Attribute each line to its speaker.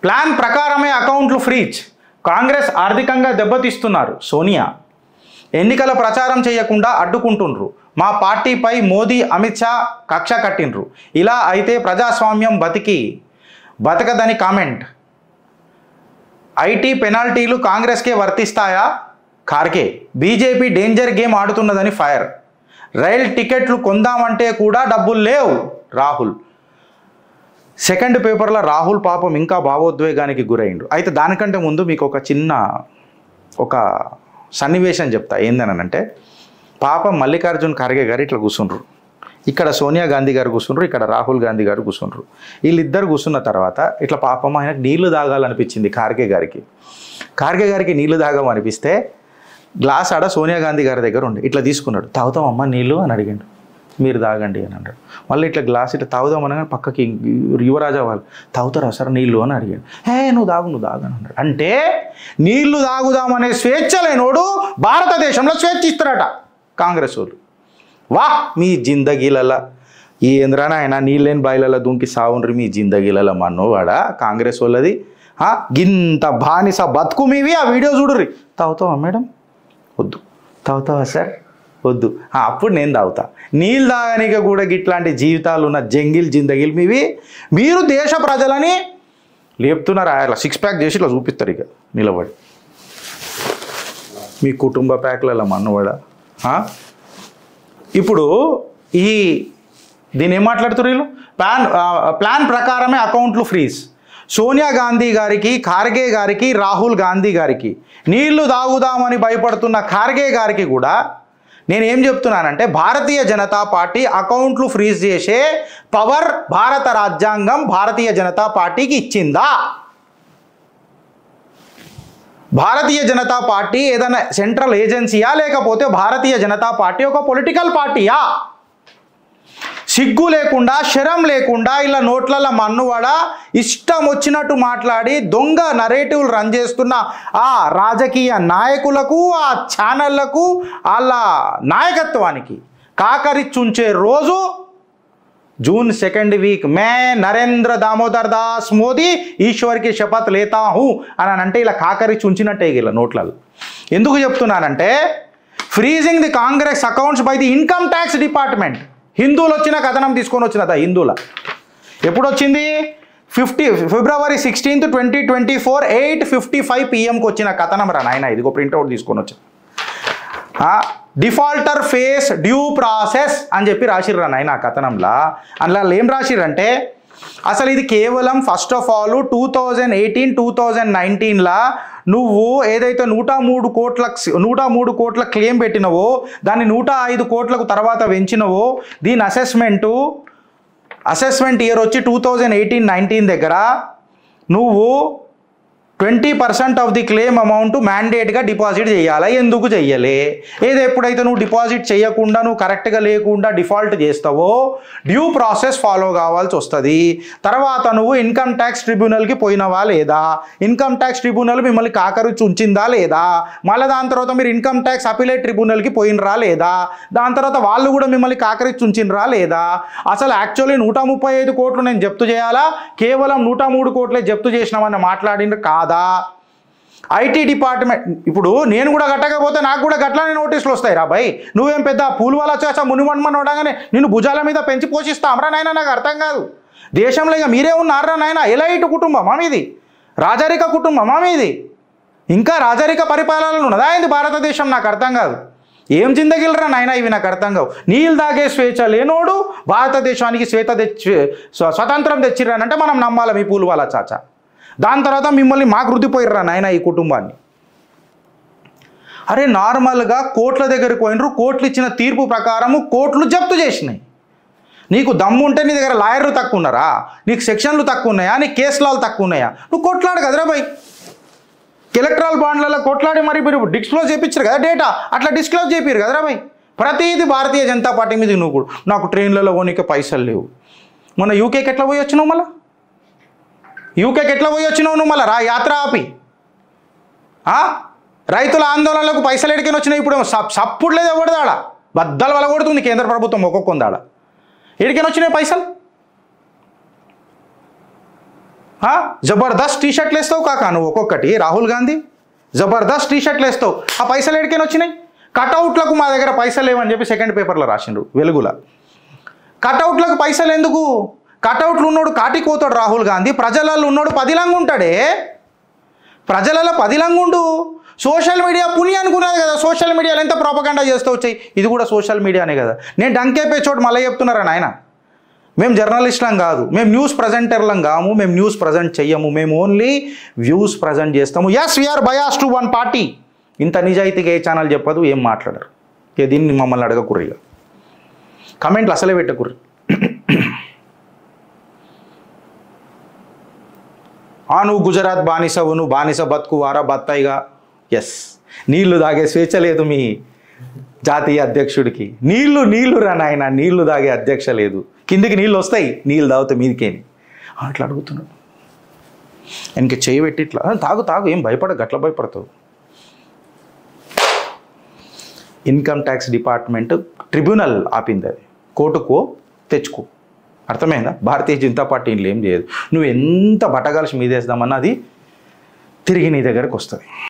Speaker 1: Plan ప్రకారమే అకౌంట్లు freeze Congress ఆర్థికంగా దెబ్బతీస్తున్నారు సోనియా ఎన్నికల ప్రచారం చేయకుండా అడ్డుకుంటుండ్రు మా పార్టీపై మోదీ అమిత్ షా కక్ష కట్టిండ్రు ఇలా అయితే ప్రజాస్వామ్యం బతికి బతకదని కామెంట్ ఐటీ పెనాల్టీలు కాంగ్రెస్కే వర్తిస్తాయా ఖార్గే బీజేపీ డేంజర్ గేమ్ ఆడుతున్నదని ఫైర్ రైల్ టికెట్లు కొందామంటే కూడా డబ్బులు లేవు రాహుల్ సెకండ్ పేపర్లో రాహుల్ పాపం ఇంకా భావోద్వేగానికి గురైండు అయితే దానికంటే ముందు మీకు ఒక చిన్న ఒక సన్నివేశం చెప్తా ఏందనంటే పాపం మల్లికార్జున్ ఖర్గే గారు ఇట్లా కూర్చుండ్రు ఇక్కడ సోనియా గాంధీ గారు కూర్చుండ్రు ఇక్కడ రాహుల్ గాంధీ గారు కూర్చుండ్రు వీళ్ళిద్దరు కూర్చున్న తర్వాత ఇట్లా పాపం ఆయనకు నీళ్లు తాగాలనిపించింది ఖార్గే గారికి ఖార్గే గారికి నీళ్లు తాగమనిపిస్తే గ్లాస్ ఆడ సోనియా గాంధీ గారి దగ్గర ఉండి ఇట్లా తీసుకున్నాడు తాగుతామమ్మా నీళ్ళు అని అడిగిండు మీరు తాగండి అని అన్నాడు మళ్ళీ ఇట్లా గ్లాస్ ఇట్లా తాగుదాం అనగానే పక్కకి యువరాజా వాళ్ళు తాగుతారా సార్ నీళ్ళు అని అడిగాడు హే నువ్వు తాగు నువ్వు తాగు అని అన్నాడు అంటే నీళ్లు తాగుదామనే స్వేచ్ఛ లేనోడు భారతదేశంలో స్వేచ్ఛ ఇస్తారట కాంగ్రెస్ వాళ్ళు వా మీ జిందగీలల ఈ ఏంద్రాన ఆయన నీళ్ళేని బాయిలలో దుంకి సావుండ్రి మీ జిందగీలల మన్నోవాడా కాంగ్రెస్ వాళ్ళది ఆ, గింత బానిస బతుకు మీవి ఆ వీడియో చూడుర్రి తాగుతావా మేడం వద్దు తాగుతావా సార్ వద్దు ఆ, అప్పుడు నేను తాగుతా నీళ్ళు తాగనిక కూడా గిట్లాంటి జీవితాలు ఉన్న జంగిల్ జిందగీలు మీవి మీరు దేశ ప్రజలని లేపుతున్నారు అట్లా సిక్స్ ప్యాక్ చేసి ఇట్లా చూపిస్తారు ఇక నిలబడి మీ కుటుంబ ప్యాక్లలో మన్నవాడా ఆ? ఇప్పుడు ఈ దీన్ని ఏం మాట్లాడుతున్నారు వీళ్ళు ప్లాన్ ఆ, ప్లాన్ ప్రకారమే అకౌంట్లు ఫ్రీజ్ సోనియా గాంధీ గారికి ఖార్గే గారికి రాహుల్ గాంధీ గారికి నీళ్లు తాగుదామని భయపడుతున్న ఖార్గే గారికి కూడా నేను ఏం చెప్తున్నానంటే భారతీయ జనతా పార్టీ అకౌంట్లు ఫ్రీజ్ చేసే పవర్ భారత రాజ్యాంగం భారతీయ జనతా పార్టీకి ఇచ్చిందా భారతీయ జనతా పార్టీ ఏదైనా సెంట్రల్ ఏజెన్సీయా లేకపోతే భారతీయ జనతా పార్టీ ఒక పొలిటికల్ పార్టీయా సిగ్గు లేకుండా శరం లేకుండా ఇలా నోట్లలో మన్నువడ ఇష్టం వచ్చినట్టు మాట్లాడి దొంగ నరేటివ్లు రన్ చేస్తున్న ఆ రాజకీయ నాయకులకు ఆ ఛానళ్లకు వాళ్ళ నాయకత్వానికి కాకరిచ్చుంచే రోజు जून सेकंड वीक मैं నరేంద్ర దామోదర్ దాస్ మోదీ ఈశ్వర్కి శపథ్ లేతా హూ అని అంటే ఇలా కాకరి చుంచినట్టే ఇలా నోట్లలో ఎందుకు చెప్తున్నానంటే freezing the Congress accounts by the income tax department హిందువులు వచ్చిన కథనం తీసుకొని వచ్చినదా హిందువుల ఎప్పుడు వచ్చింది fifty February sixteenth twenty twenty four eight fifty five పిఎంకి వచ్చిన కథనం రా నాయన ఇదిగో ప్రింట్అవుట్ తీసుకొని వచ్చా డిఫాల్టర్ ఫేస్ డ్యూ ప్రాసెస్ అని చెప్పి రాసిర్రు నాయన ఆ కథనంలో అందులో ఏం రాసిర్రంటే అసలు ఇది కేవలం first of all two thousand eighteen two thousand నైన్టీన్లో నువ్వు ఏదైతే నూట మూడు కోట్ల నూట మూడు కోట్ల క్లెయిమ్ పెట్టినవో దాన్ని నూట ఐదు కోట్లకు తర్వాత పెంచినవో దీని అసెస్మెంటు అసెస్మెంట్ ఇయర్ వచ్చి టూ థౌజండ్ ఎయిటీన్ నైన్టీన్ దగ్గర నువ్వు twenty percent of the claim amount మ్యాండేట్గా డిపాజిట్ చేయాలా ఎందుకు చెయ్యలే ఏదో ఎప్పుడైతే నువ్వు డిపాజిట్ చేయకుండా నువ్వు కరెక్ట్గా లేకుండా డిఫాల్ట్ చేస్తావో డ్యూ ప్రాసెస్ ఫాలో కావాల్సి వస్తుంది తర్వాత నువ్వు ఇన్కమ్ ట్యాక్స్ ట్రిబ్యునల్కి పోయినవా లేదా ఇన్కమ్ ట్యాక్స్ ట్రిబ్యునల్ మిమ్మల్ని కాకరించి ఉంచిందా లేదా మళ్ళీ దాని తర్వాత మీరు ఇన్కమ్ ట్యాక్స్ అపిలేట్ ట్రిబ్యునల్కి పోయినరా లేదా దాని తర్వాత వాళ్ళు కూడా మిమ్మల్ని కాకరించి ఉంచినరా లేదా అసలు యాక్చువల్లీ నూట ముప్పై ఐదు కోట్లు నేను జప్తు చేయాలా కేవలం నూట మూడు కోట్లే జప్తు చేసినామని మాట్లాడిండ్రు కాదా ఐటీ డిపార్ట్మెంట్ ఇప్పుడు నేను కూడా కట్టకపోతే నాకు కూడా గట్లనే నోటీసులు వస్తాయి రా భయ్ నువ్వేం పెద్ద పూలు వాళ్ళ చేసా మునిమన్మని ఉండగానే నిన్ను భుజాల మీద పెంచి పోషిస్తాంరా నాయన నాకు అర్థం కాదు దేశంలో ఇక మీరే ఉన్నారా నాయన ఎలైట్ కుటుంబమా మీది రాజరిక కుటుంబమా మీది ఇంకా రాజరిక పరిపాలన ఉన్నదా ఇది భారతదేశం నాకు అర్థం కాదు ఏం జిందగిలరా నాయన ఇవి నాకు అర్థం కావు నీళ్ళు తాగే స్వేచ్ఛ లేనోడు భారతదేశానికి శ్వేత తెచ్చి స్వ- స్వతంత్రం తెచ్చిర్రానంటే మనం నమ్మాలి మీ పూలు వాళ్ళ చాచా దాని తర్వాత మిమ్మల్ని మాకు రుద్దిపోయిర్రా నాయన ఈ కుటుంబాన్ని అరే నార్మల్గా కోట్ల దగ్గరికి పోయినరు కోట్లు ఇచ్చిన తీర్పు ప్రకారము కోట్లు జప్తు చేసినాయి నీకు దమ్ము ఉంటే నీ దగ్గర లాయర్లు తక్కువ ఉన్నారా నీకు సెక్షన్లు తక్కువ ఉన్నాయా నీ కేసులాలు తక్కువ ఉన్నాయా నువ్వు కొట్లాడు కదరా భయ్ ఎలక్ట్రాల్ బాండ్లలో కొట్లాడి మరి మీరు డిస్క్లోజ్ చేయించారు కదా డేటా అట్లా డిస్క్లోజ్ చేపారు కదరా భయ్ ప్రతిదీ భారతీయ జనతా పార్టీ మీద నువ్వు కూడా నాకు ట్రైన్లలో పోనీకే పైసలు లేవు మొన్న యూకేకి ఎట్లా పోయి వచ్చినావు మళ్ళా యూకేకి ఎట్లా పోయి వచ్చినావు నువ్వు మళ్ళా రా యాత్ర ఆపి ఆ? రైతుల ఆందోళనలకు పైసలు ఎడికని వచ్చినాయి ఇప్పుడు సప్ సప్పుడు లేదు ఎవరిది ఆడ బద్దలు వల కొడుతుంది కేంద్ర ప్రభుత్వం ఒక్కొక్క ఆడ ఎడికని వచ్చినాయి పైసలు ఆ? జబర్దస్త్ టీ షర్ట్లు వేస్తావు కాకా నువ్వు ఒక్కొక్కటి రాహుల్ గాంధీ జబర్దస్త్ టీ షర్ట్లు వేస్తావు ఆ పైసలు ఎడికైనా వచ్చినాయి కటౌట్లకు మా దగ్గర పైసలు లేవని చెప్పి సెకండ్ పేపర్లో రాసిండ్రు వెలుగుల కటౌట్లకు పైసలు ఎందుకు కటౌట్లు ఉన్నోడు కాటికి పోతాడు రాహుల్ గాంధీ ప్రజలలో ఉన్నోడు పదిలంగా ఉంటాడే ప్రజలలో పదిలంగుండు సోషల్ మీడియా పుణ్య అనుకున్నది కదా సోషల్ మీడియాలో ఎంత ప్రాపగండా చేస్తూ వచ్చాయి ఇది కూడా సోషల్ మీడియానే కదా నేను డంకేపే చోటు మళ్ళీ చెప్తున్నారా నాయన మేము జర్నలిస్టులం కాదు మేము న్యూస్ ప్రజెంటర్లం కాము మేము న్యూస్ ప్రజెంట్ చెయ్యము మేము ఓన్లీ వ్యూస్ ప్రజెంట్ చేస్తాము yes we are bias to one party ఇంత నిజాయితీగా ఏ ఛానల్ చెప్పదు ఏం మాట్లాడరు ఇక దీన్ని మమ్మల్ని అడగకుర్రి ఇక కమెంట్లు అసలే పెట్టకుర్రి ఆ నువ్వు గుజరాత్ బానిసవు నువ్వు బానిస బతుకు వారా బత్తాయిగా ఎస్ నీళ్లు తాగే స్వేచ్ఛ లేదు మీ జాతీయ అధ్యక్షుడికి నీళ్లు నీళ్లు రా నాయన నీళ్లు తాగే అధ్యక్ష లేదు కిందికి నీళ్ళు వస్తాయి నీళ్ళు తాగితే మీదికేని అట్లా అడుగుతున్నాడు వెనక చేయి పెట్టి ఇట్లా "ఆ, తాగు తాగు ఏం భయపడ గట్ల భయపడతావు ఇన్కమ్ ట్యాక్స్ డిపార్ట్మెంట్ ట్రిబ్యునల్ ఆపింది అది కోర్టుకో తెచ్చుకో అర్థమైందా భారతీయ జనతా పార్టీ ఇంట్లో ఏం చేయదు నువ్వు ఎంత బట్టగాల్సి మీదేద్దామన్నా అది తిరిగి నీ దగ్గరకు వస్తుంది